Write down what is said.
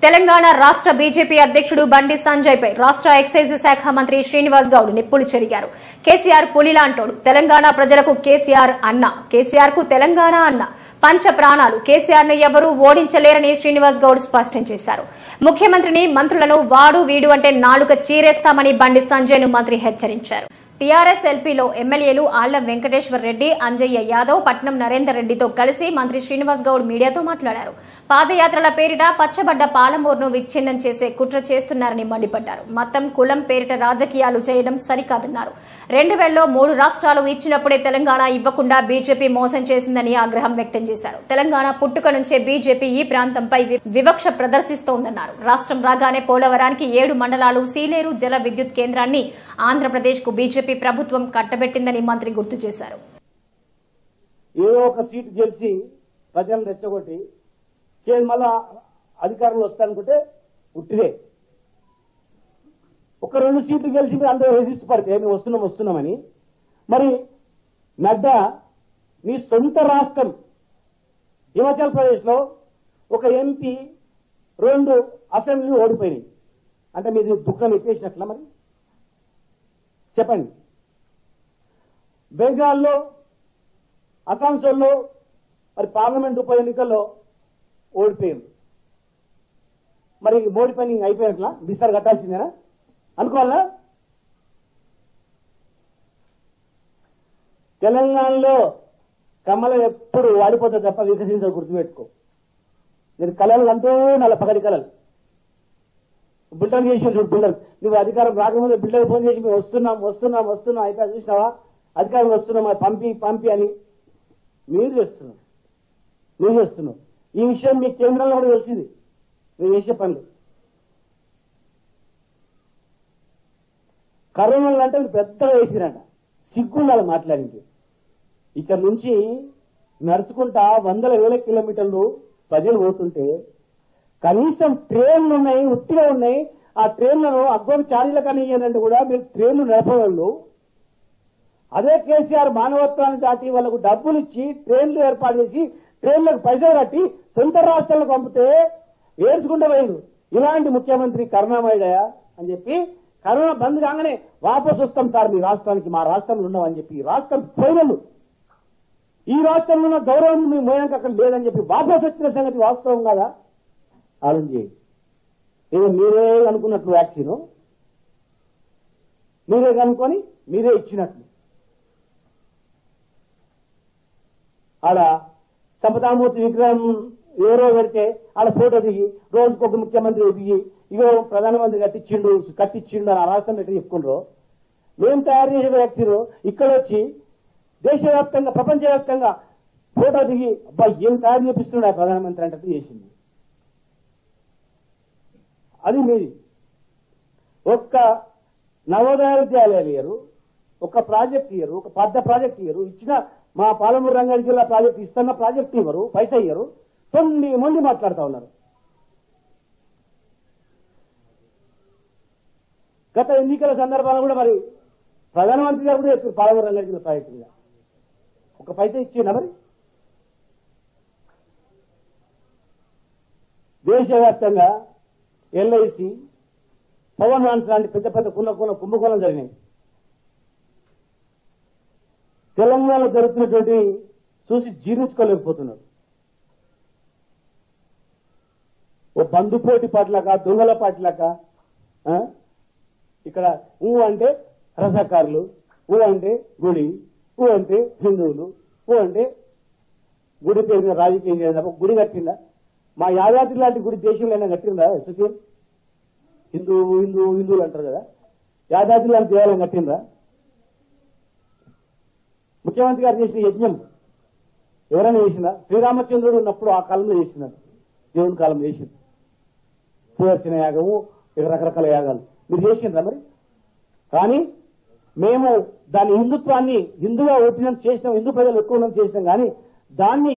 తెలంగాణ రాష్ట్ర బీజేపీ అధ్యక్షుడు బండి సంజయ్ పై రాష్ట్ర ఎక్సైజ్ శాఖ మంత్రి శ్రీనివాస్ గౌడ్ నిప్పులు చెరిగారు కేసీఆర్ పులిలాంటోడు తెలంగాణ ప్రజలకు కేసీఆర్ అన్న కేసీఆర్ కు తెలంగాణ అన్న పంచ ప్రాణాలు కేసీఆర్ ను ఎవరూ ఓడించలేరని శ్రీనివాస్ గౌడ్ స్పష్టం చేశారు ముఖ్యమంత్రిని మంత్రులను వాడు వీడు అంటే నాలుక చీరేస్తామని బండి సంజయ్ ను మంత్రి హెచ్చరించారు టీఆర్ఎస్ ఎల్పీలో ఎమ్మెల్యేలు ఆళ్ల వెంకటేశ్వర్ రెడ్డి అంజయ్య యాదవ్ పట్నం నరేందర్ రెడ్డితో కలిసి మంత్రి శ్రీనివాస్ గౌడ్ మీడియాతో మాట్లాడారు పాదయాత్రల పేరిట పచ్చబడ్డ పాలమూరును విచ్ఛిన్నం చేసే కుట్ర చేస్తున్నారని మండిపడ్డారు మతం కులం పేరిట రాజకీయాలు చేయడం సరికాదన్నారు రెండు వేలలో మూడు రాష్ట్రాలు ఇచ్చినప్పుడే తెలంగాణ ఇవ్వకుండా బీజేపీ మోసం చేసిందని ఆగ్రహం వ్యక్తం చేశారు తెలంగాణ పుట్టుక నుంచే బీజేపీ ఈ ప్రాంతంపై వి- వివక్ష ప్రదర్శిస్తోందన్నారు రాష్ట్రం రాగానే పోలవరానికి ఏడు మండలాలు సీలేరు జల విద్యుత్ కేంద్రాన్ని ఆంధ్రప్రదేశ్ కు బీజేపీ ప్రభుత్వం కట్టబెట్టిందని మంత్రి గుర్తు చేశారు ఏదో ఒక సీటు గెలిచి ప్రజలను రెచ్చగొట్టి కేంద్ర మళ్ళా అధికారంలో వస్తారనుకుంటే ఉట్టిదే ఒక రెండు సీట్లు గెలిచి మీరు అందరూ రిజిస్ట్ పడితే మేము వస్తున్నాం వస్తున్నామని మరి నడ్డా మీ సొంత రాష్ట్రం హిమాచల్ ప్రదేశ్లో ఒక ఎంపీ రెండు అసెంబ్లీ ఓడిపోయినాయి అంటే మీరు దుఃఖం ఎత్తేసినట్లా మరి చెప్పండి బెంగాల్లో అసాంసోల్లో మరి పార్లమెంట్ ఉప ఎన్నికల్లో ఓడిపోయింది మరి మోడీ పని అయిపోయినట్లా బిస్తారు కట్టాల్సిందేనా అనుకోవాలా తెలంగాణలో కమలం ఎప్పుడు వాడిపోతుంది తప్ప వికసించదు గుర్తుపెట్టుకో నేను కళలు అంటూ నల్ల పగటి కళలు బిల్డర్ చేసి చూడు బిల్డర్ నువ్వు అధికారం రాకముందు బిల్డర్ ఫోన్ చేసి మేము వస్తున్నాం వస్తున్నాం వస్తున్నాం అయితే చూసినావా అధికారం వస్తున్నాం మరి పంపి పంపి అని మీరు చేస్తున్నాం మీరు చేస్తున్నాం ఈ విషయం మీ కేంద్రంలో కూడా తెలిసింది మీరు చేసే పనులు కరోనాలు అంటే మీరు పెద్దగా వేసిరంట సిగ్గుండాలి మాట్లాడింది ఇక్కడ నుంచి నడుచుకుంటా వందల వేల కిలోమీటర్లు ప్రజలు పోతుంటే కనీసం ట్రైన్లు ఉన్నాయి ఉట్టిగా ఉన్నాయి ఆ ట్రైన్లను అగ్గోని చాలీల కానీ అంటే కూడా మీరు ట్రైన్లు నడపవాళ్ళు అదే కేసీఆర్ మానవత్వాన్ని దాటి వాళ్ళకు డబ్బులు ఇచ్చి ట్రైన్లు ఏర్పాటు చేసి ట్రైన్లకు పైసలు కట్టి సొంత రాష్ట్రాలకు పంపితే ఏడ్చుకుంటూ పోయిండు ఇలాంటి ముఖ్యమంత్రి కరుణామయుడయా అని చెప్పి కరోనా బంద్ కాగానే వాపసు వస్తాం సార్ మీ రాష్ట్రానికి మా రాష్ట్రంలో ఉన్నామని చెప్పి ఈ రాష్ట్రం పోయినలు ఈ రాష్ట్రంలో ఉన్న గౌరవం మీ మోయానికి అక్కడ లేదని చెప్పి వాపసు వచ్చిన సంగతి వాస్తవం కదా ఆలోచన చేయండి ఏదో మీరే అనుకున్నట్లు వ్యాక్సిన్ మీరే కనుక్కొని మీరే ఇచ్చినట్లు ఆడ సంపదామూర్తి విగ్రహం ఎవరో పెడితే ఆడ ఫోటో దిగి రోజుకు ఒక ముఖ్యమంత్రి దిగి ఇగో ప్రధానమంత్రి కట్టించిండు కట్టించిండు అని ఆ రాష్ట్రం ఎట్లా చెప్పుకుండ్రు మేము తయారు చేసే వ్యాక్సిన్ ఇక్కడ వచ్చి దేశవ్యాప్తంగా ప్రపంచవ్యాప్తంగా ఫోటో దిగి అబ్బా ఏం తయారు చేపిస్తున్నాడు ఆ ప్రధానమంత్రి అంటే చేసింది అది మీది ఒక్క నవోదయ విద్యాలయాలు ఇయ్యరు ఒక ప్రాజెక్ట్ ఇయ్యరు ఒక పెద్ద ప్రాజెక్ట్ ఇయ్యరు ఇచ్చిన మా పాలమూరు రంగారెడ్డి జిల్లా ప్రాజెక్ట్ ఇస్తున్న ప్రాజెక్ట్ ఇవ్వరు పైసా ఇయ్యరు తొమ్మిది మంది మాట్లాడుతా ఉన్నారు గత ఎన్నికల సందర్భాల్లో కూడా మరి ప్రధానమంత్రి గారు కూడా చెప్పారు పాలమూరు రంగారెడ్డి జిల్లా ప్రాజెక్టు మీద ఒక పైసా ఇచ్చిందా మరి దేశవ్యాప్తంగా ఎల్ఐసి పవన్ వాన్స్ లాంటి పెద్ద పెద్ద కుల కుల కుంభకోణం జరిగినాయి తెలంగాణలో జరుగుతున్నటువంటి చూసి జీర్ణించుకోలేకపోతున్నారు ఓ బందుపోటి పాటలాక దొంగల పాటలాక ఆ? ఇక్కడ ఊ అంటే రసకారులు ఊ అంటే గుడి ఊ అంటే హిందువులు ఊ అంటే గుడి పేరు మీద రాజకీయం చేయడం తప్ప గుడి కట్టిందా మా యాదాద్రి లాంటి గుడి దేశంలో అయినా కట్టిందా సుఖీన్ హిందూ హిందూ హిందువులు అంటారు కదా యాదాద్రి లాంటి దేవాలయం కట్టిందా ముఖ్యమంత్రి గారు చేసిన యజ్ఞం ఎవరైనా చేసిందా శ్రీరామచంద్రుడు ఉన్నప్పుడు ఆ కాలంలో చేసినారు దేవుని కాలంలో చేసింది సుదర్శన యాగము ఇక రకరకాల యాగాలు మీరు చేసిండ్రా మరి కానీ మేము దాని హిందుత్వాన్ని హిందుగా ఓటినం చేసినాం హిందూ ప్రజలు ఎక్కువ ఉన్నాం చేసినాం కానీ దాన్ని